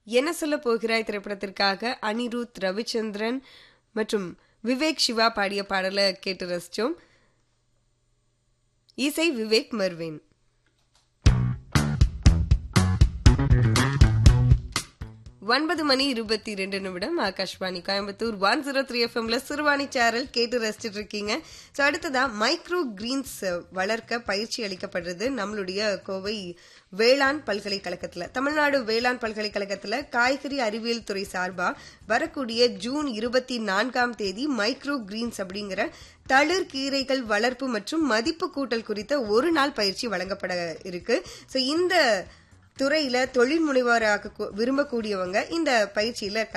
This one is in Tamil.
என்ன சொல்ல போகிறாய் திரைப்படத்திற்காக அனிருத் ரவிச்சந்திரன் மற்றும் விவேக் சிவா பாடிய பாடலை கேட்டு ரசிச்சோம் இசை விவேக் மர்வின் ஒன்பது மணி இருபத்தி ரெண்டு நிமிடம் Akashvani Coimbatore one zero three எஃப்எம்ல சிறுவாணி சேரல் கேட்டு ரசிச்சிட்டு இருக்கீங்க ஸோ அடுத்ததா மைக்ரோ கிரீன்ஸ் வளர்க்க பயிற்சி அளிக்கப்படுறது நம்மளுடைய கோவை வேளாண் பல்கலைக்கழகத்துல தமிழ்நாடு வேளாண் பல்கலைக்கழகத்துல காய்கறி அறிவியல் துறை சார்பா வரக்கூடிய ஜூன் இருபத்தி நான்காம் தேதி மைக்ரோ கிரீன்ஸ் அப்படிங்கிற தளிர் கீரைகள் வளர்ப்பு மற்றும் மதிப்பு கூட்டல் குறித்த ஒரு நாள் பயிற்சி வழங்கப்பட இருக்கு ஸோ இந்த துறையில தொழில் முனைவோராக விரும்பக்கூடியவங்க இந்த பயிற்சியில